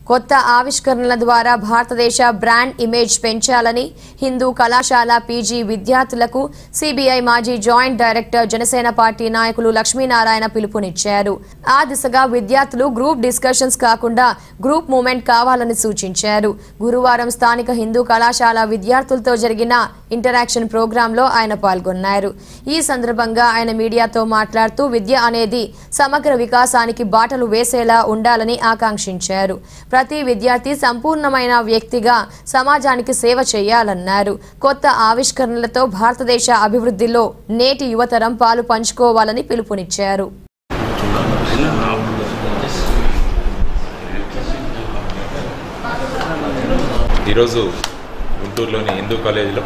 కొత్త ఆవిష్కరణల ద్వారా భారతదేశ బ్రాండ్ ఇమేజ్ పెంచాలని హిందూ కళాశాల పీజీ విద్యార్థులకు సిబిఐ మాజీ జాయింట్ డైరెక్టర్ జనసేన పార్టీ నాయకులు లక్ష్మీనారాయణ పిలుపునిచ్చారు ఆ దిశగా విద్యార్థులు గ్రూప్ డిస్కషన్స్ కాకుండా గ్రూప్ మూమెంట్ కావాలని సూచించారు గురువారం స్థానిక హిందూ కళాశాల విద్యార్థులతో జరిగిన ఇంటరాక్షన్ ప్రోగ్రాంలో ఆయన పాల్గొన్నారు ఈ సందర్భంగా ఆయన మీడియాతో మాట్లాడుతూ విద్య అనేది సమగ్ర వికాసానికి బాటలు వేసేలా ఉండాలని ఆకాంక్షించారు ప్రతి విద్యార్థి సంపూర్ణమైన వ్యక్తిగా సమాజానికి సేవ చేయాలన్నారు కొత్త ఆవిష్కరణలతో భారతదేశ అభివృద్ధిలో నేటి యువతరం పాలు పంచుకోవాలని పిలుపునిచ్చారు ఈరోజు గుంటూరులోని హిందూ కాలేజీలో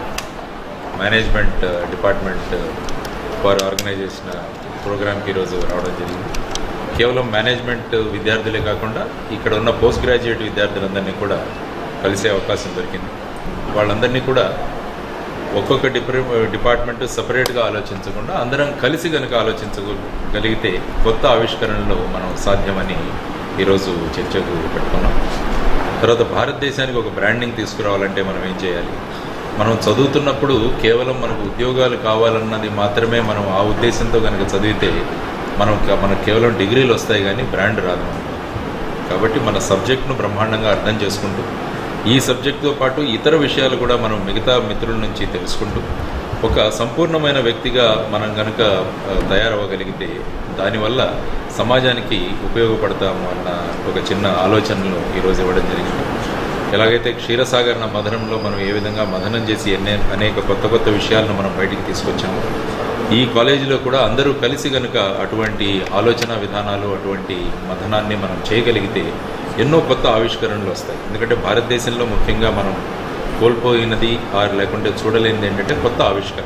మేనేజ్మెంట్ డిపార్ట్మెంట్ వారు ఆర్గనైజ్ చేసిన ప్రోగ్రామ్కి ఈరోజు రావడం జరిగింది కేవలం మేనేజ్మెంట్ విద్యార్థులే కాకుండా ఇక్కడ ఉన్న పోస్ట్ గ్రాడ్యుయేట్ విద్యార్థులందరినీ కూడా కలిసే అవకాశం దొరికింది వాళ్ళందరినీ కూడా ఒక్కొక్క డిప్ర డిపార్ట్మెంట్ సపరేట్గా ఆలోచించకుండా అందరం కలిసి కనుక ఆలోచించగలిగితే కొత్త ఆవిష్కరణలు మనం సాధ్యమని ఈరోజు చర్చకు పెట్టుకున్నాం తర్వాత భారతదేశానికి ఒక బ్రాండింగ్ తీసుకురావాలంటే మనం ఏం చేయాలి మనం చదువుతున్నప్పుడు కేవలం మనకు ఉద్యోగాలు కావాలన్నది మాత్రమే మనం ఆ ఉద్దేశంతో కనుక చదివితే మనం మనకు కేవలం డిగ్రీలు వస్తాయి కానీ బ్రాండ్ రాదు మనకు కాబట్టి మన సబ్జెక్ట్ను బ్రహ్మాండంగా అర్థం చేసుకుంటూ ఈ సబ్జెక్టుతో పాటు ఇతర విషయాలు కూడా మనం మిగతా మిత్రుల నుంచి తెలుసుకుంటూ ఒక సంపూర్ణమైన వ్యక్తిగా మనం కనుక ఆ, తయారవ్వగలిగితే దానివల్ల సమాజానికి ఉపయోగపడతాము అన్న ఒక చిన్న ఆలోచనలు ఈరోజు ఇవ్వడం జరిగింది ఎలాగైతే క్షీరసాగర్ నా మదనంలో మనం ఏ విధంగా మదనం చేసి ఎన్నే అనేక కొత్త కొత్త విషయాలను మనం బయటికి తీసుకొచ్చాము ఈ కాలేజీలో కూడా అందరూ కలిసి కనుక అటువంటి ఆలోచన విధానాలు అటువంటి మథనాన్ని మనం చేయగలిగితే ఎన్నో కొత్త ఆవిష్కరణలు వస్తాయి ఎందుకంటే భారతదేశంలో ముఖ్యంగా మనం కోల్పోయినది ఆర్ లేకుంటే చూడలేనిది ఏంటంటే కొత్త ఆవిష్కరణ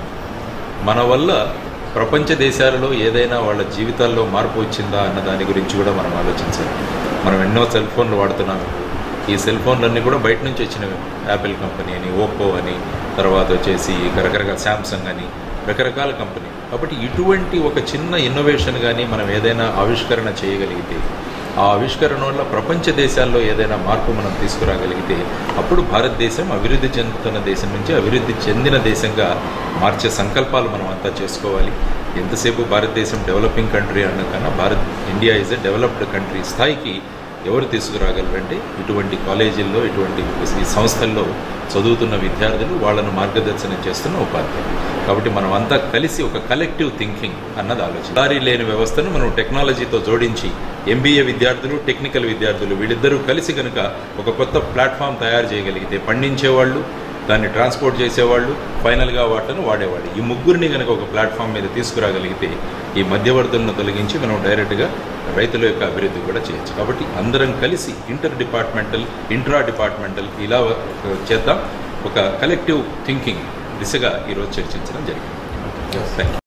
మన వల్ల ప్రపంచ దేశాలలో ఏదైనా వాళ్ళ జీవితాల్లో మార్పు వచ్చిందా అన్న దాని గురించి కూడా మనం ఆలోచించాలి మనం ఎన్నో సెల్ ఫోన్లు వాడుతున్నాం ఈ సెల్ ఫోన్లన్నీ కూడా బయట నుంచి వచ్చినవి యాపిల్ కంపెనీ అని ఓప్పో అని తర్వాత వచ్చేసి రకరకాల శాంసంగ్ అని రకరకాల కంపెనీ కాబట్టి ఇటువంటి ఒక చిన్న ఇన్నోవేషన్ కానీ మనం ఏదైనా ఆవిష్కరణ చేయగలిగితే ఆ ఆవిష్కరణ వల్ల ప్రపంచ దేశాల్లో ఏదైనా మార్పు మనం తీసుకురాగలిగితే అప్పుడు భారతదేశం అభివృద్ధి చెందుతున్న దేశం నుంచి అభివృద్ధి చెందిన దేశంగా మార్చే సంకల్పాలు మనం అంతా చేసుకోవాలి ఎంతసేపు భారతదేశం డెవలపింగ్ కంట్రీ అన్న కన్నా Bharat India is a developed country స్థాయికి ఎవరు తీసుకురాగలరంటే ఇటువంటి కాలేజీల్లో ఇటువంటి ఈ సంస్థల్లో చదువుతున్న విద్యార్థులు వాళ్ళను మార్గదర్శనం చేస్తున్న ఉపాధ్యాయులు కాబట్టి మనం అంతా కలిసి ఒక కలెక్టివ్ థింకింగ్ అన్నది ఆలోచన దారి లేని వ్యవస్థను మనం టెక్నాలజీతో జోడించి ఎంబీఏ విద్యార్థులు టెక్నికల్ విద్యార్థులు వీళ్ళిద్దరూ కలిసి కనుక ఒక కొత్త ప్లాట్ఫామ్ తయారు చేయగలిగితే పండించేవాళ్ళు దాన్ని ట్రాన్స్పోర్ట్ చేసేవాళ్ళు ఫైనల్గా వాటిని వాడేవాళ్ళు ఈ ముగ్గురిని కనుక ఒక ప్లాట్ఫామ్ మీద తీసుకురాగలిగితే ఈ మధ్యవర్తులను తొలగించి మనం డైరెక్ట్గా రైతుల యొక్క అభివృద్ధి కూడా చేయొచ్చు కాబట్టి అందరం కలిసి ఇంటర్ డిపార్ట్మెంటల్ ఇంట్రా డిపార్ట్మెంటల్ ఇలా చేద్దాం ఒక కలెక్టివ్ థింకింగ్ దిశగా ఈరోజు చర్చించడం జరిగింది థ్యాంక్ యూ